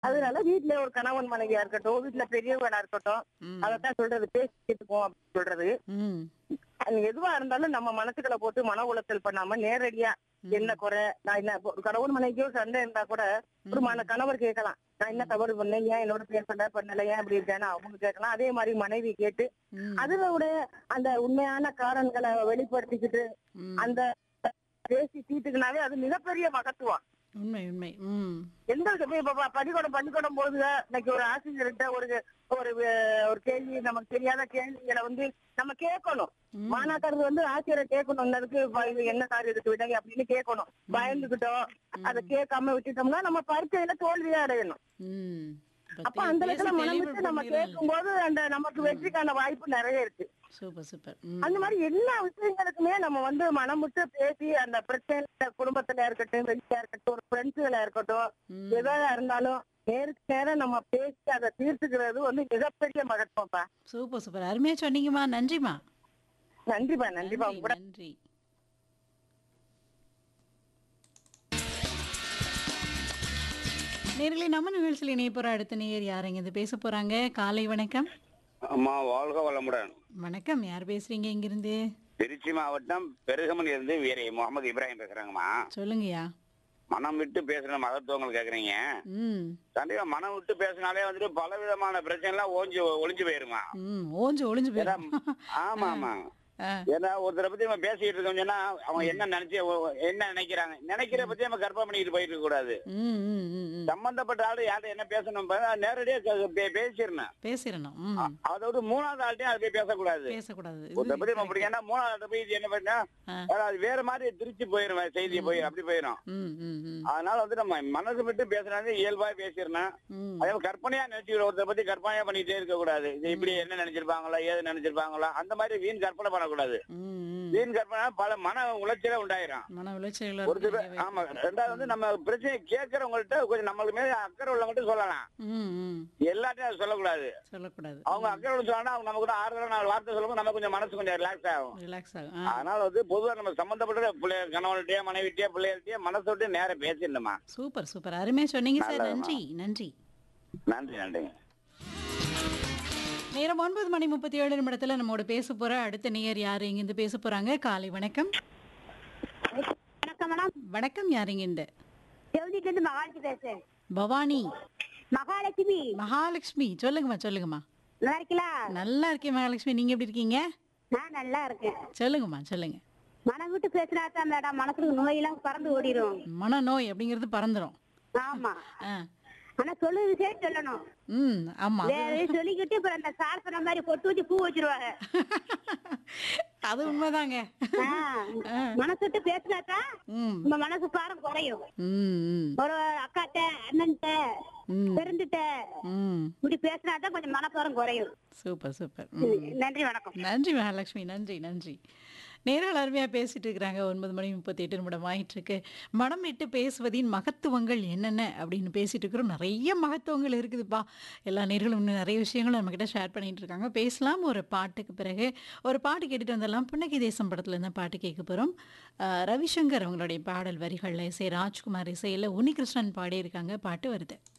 அதனால வீட்டுல ஒரு கணவன் மனைவியா இருக்கட்டும் வீட்டுல பெரியவங்களா இருக்கட்டும் ம். அதத்தான் சொல்றது பேசிட்டுக்கோம் அப்படின்னு சொல்றது ம் அது எதுவா இருந்தாலும் நம்ம மனசுக்குள்ள போட்டு மன உளைச்சல் பண்ணாம நேரடியா என்ன குறை நான் என்ன இப்போ ஒரு கணவன் மனைவிக்கோ சண்டை இருந்தா கூட ஒரு மன கணவர் கேட்கலாம் நான் என்ன தவறு பண்ணேன் ஏன் என்னோட பேசல பண்ணல ஏன் இப்படி இருக்கேன்னு அவங்க கேட்கலாம் அதே மாதிரி மனைவி கேட்டு ம். அதோட அந்த உண்மையான காரணங்களை வெளிப்படுத்திக்கிட்டு ம். அந்த பேசி தீட்டுக்குனாவே அது மிகப்பெரிய மகத்துவம் உண்மை உண்மை ம் எந்த இப்ப இப்ப ப- பள்ளிக்கூடம் பள்ளிக்கூடம் போதுங்க இன்னைக்கு ஒரு ஆசிரியர்கிட்ட ஒரு ஒரு அஹ், ஒரு கேள்வி நமக்கு தெரியாத கேள்விகளை வந்து நம்ம கேட்கணும் ம். மாணாக்கர்கள் வந்து ஆசிரியரை கேட்கணும் அதுக்கு ப- இது என்ன சார் இதுக்கு விடங்க அப்படின்னு கேட்கணும் பயந்துகிட்டோம் அதை கேட்காம விட்டுட்டோம்னா நம்ம பரீட்சையில தோல்வியா அடையணும் ம் அப்ப அந்த இடத்துல மனம் விட்டு நம்ம கேட்கும் போது அந்த நமக்கு வெற்றிக்கான வாய்ப்பு நிறைய இருக்கு சூப்பர் சூப்பர் ம் அந்த மாதிரி எல்லா விஷயங்களுக்குமே நம்ம வந்து மனம் விட்டு பேசி அந்த பிரச்சனை குடும்பத்துல இருக்கட்டும் வெளியா இருக்கட்டும் ஒரு ஃப்ரெண்ட்ஸுகளா இருக்கட்டும் ம். எதா இருந்தாலும் நேருக்கு நேரம் நம்ம பேசி அதை தீர்த்துக்கிறது வந்து மிகப்பெரிய மகத்துவம்ப்பா சூப்பர் சூப்பர் அருமையா சொன்னீங்கம்மா நன்றிம்மா நன்றிப்பா நன்றிப்பா நன்றி உங்க கூட நன்றி நேர்களே நம்ம நிகழ்ச்சியில் இணைய போற அடுத்த நேயர் யாருங்க இது பேச போறாங்க காலை வணக்கம் அம்மா வாழ்க வளமுடன் வணக்கம் யார் பேசுறீங்க இங்கிருந்து திருச்சி மாவட்டம் பெருகமன் இருந்து வீரை முகமது இப்ராஹிம் பேசுறாங்கம்மா சொல்லுங்கய்யா மனம் விட்டு பேசுற மகத்துவங்கள் கேக்குறீங்க ம் கண்டிப்பா மனம் விட்டு பேசினாலே வந்துட்டு பல விதமான பிரச்சனை எல்லாம் ஓஞ்சு ஒளிஞ்சு போயிருமா ம் ஓஞ்சு ஒளிஞ்சு போயிடும் ஆமா ஆமா ஆ. ஏன்னா ஒருத்தரை பத்தி நம்ம பேசிட்டு இருக்கோம் சொன்னா அவங்க என்ன நினைச்சு ஓ- என்ன நினைக்கிறாங்க நினைக்கிற பத்தி நம்ம கற்பனை பண்ணிட்டு போயிட்டு இருக்க கூடாது ம் ம் ம் ம் சம்பந்தப்பட்ட ஆளு யார்கிட்ட என்ன பேசணும் பாருங்க, நேரடியா க- பே- பேசிடணும் பேசிடணும் ம் அதோட மூணாவது ஆள்கிட்டயும் அதை போய் பேசக்கூடாது பேசக்கூடாது ஒருத்தரை பத்தி நம்ம பிடிக்கும் ஏன்னா மூணாவது ஆள்கிட்ட போய் இது என்ன பண்ணா ஆ. அது வேற மாதிரி திருச்சி போயிரும் செய்தி போயிரும் அப்படி போயிரும் ம் ம் ம் அதனால வந்து நம்ம மனசு விட்டு பேசுறாங்க இயல்பா பேசிடணும் ம் அதே மாதிரி கற்பனையா நினைச்சுக்கிற ஒருத்தரை பத்தி கற்பனையா பண்ணிட்டே இருக்க கூடாது இது இப்படி என்ன நினைச்சிருப்பாங்களா ஏது நினைச்சிருப்பாங்களா அந்த மாதிரி வீண் கற்பனை பண்ணக்கூடாது ம் ம் வீண் கற்பனை பல மன உளைச்சலே உண்டாயிரும் மன உளைச்சல் ஒரு சில ஆமா ரெண்டாவது வந்து நம்ம பிரச்சனையை கேட்கறவங்கள்ட்ட கொஞ்சம் நம்மளுக்கு மேல அக்கறை உள்ளவங்கள்ட்ட சொல்லலாம் ம் ம் எல்லாத்தையும் அதை சொல்லக்கூடாது சொல்லக்கூடாது அவங்க அக்கறை உள்ள சொன்னா அவங்க நமக்கு கூட ஆறுதலா நாலு வார்த்தை சொல்லும்போது நம்ம கொஞ்சம் மனசு கொஞ்சம் ரிலாக்ஸ் ஆகும் ரிலாக்ஸ் ஆகும் ஆ அதனால வந்து பொதுவா நம்ம சம்பந்தப்பட்ட பிள்ளை கணவன்கிட்டயே மனைவிட்டே பிள்ளைகள்ட்டயே மனசு விட்டு நேரம் பேசிடணுமா சூப்பர் சூப்பர் அருமையா சொன்னீங்க சார் நல்லதும்மா. நன்றி நன்றி நன்றி நன்றிங்க நேரம் ஒன்பது மணி முப்பத்தி ஏழு நிமிடத்துல நம்மோட பேச போற அடுத்த நேயர் யாரு இங்கிருந்து பேச போறாங்க காலை வணக்கம் வணக்கம் மேடம் வணக்கம் யார் இங்கிருந்து செவதிட்டு இருந்து மகாலட்சுமி பேசுறேன் பவானி மகாலட்சுமி மகாலட்சுமி சொல்லுங்கம்மா சொல்லுங்கம்மா நல்லா இருக்கீங்களா நல்லா இருக்கேன் மகாலட்சுமி நீங்க எப்படி இருக்கீங்க நான் நல்லா இருக்கேன் சொல்லுங்கம்மா சொல்லுங்க மனம் விட்டு பேசினா தான் மேடம் மனசுக்கு நோயெல்லாம் பறந்து ஓடிடும் மனநோய் அப்படிங்கிறது பறந்துரும் ஆமா ஆ ஆனா சொல்லு விஷயம் சொல்லணும் ம் ஆமா அது- வேற சொல்லிக்கிட்டு இப்ப அந்த சார் சொன்ன மாதிரி பொட்டு வச்சு பூ வச்சிருவாங்க அது உண்மைதாங்க ஆ, மனசு விட்டு பேசினாதான் ம் நம்ம மனசு பாரம் குறையும் ம் ம் ஒரு அக்காட்ட அண்ணன்ட்ட ம் பெருந்துட்ட ம் இப்படி பேசினாதான் கொஞ்சம் மனப்பாரம் குறையும் சூப்பர் சூப்பர் ம் நன்றி வணக்கம் நன்றி மகாலட்சுமி நன்றி நன்றி நேர்கள் அருமையாக பேசிட்டு இருக்கிறாங்க ஒன்பது மணி முப்பத்தி எட்டு நிமிடம் ஆயிட்டு இருக்கு மனம் விட்டு பேசுவதின் மகத்துவங்கள் என்னென்ன அப்படின்னு பேசிட்டு இருக்கிறோம் நிறைய மகத்துவங்கள் இருக்குதுப்பா எல்லா நேர்களும் இன்னும் நிறைய விஷயங்களும் நம்மக்கிட்ட ஷேர் பண்ணிட்டு இருக்காங்க பேசலாம் ஒரு பாட்டுக்கு பிறகு ஒரு பாட்டு கேட்டுட்டு வந்துடலாம் புன்னகை தேசம் படத்துல இருந்து பாட்டு கேட்க போகிறோம் ரவிசங்கர் அவங்களுடைய பாடல் வரிகளில் இசை ராஜ்குமார் இசையில் உன்னிகிருஷ்ணன் பாடியிருக்காங்க பாட்டு வருது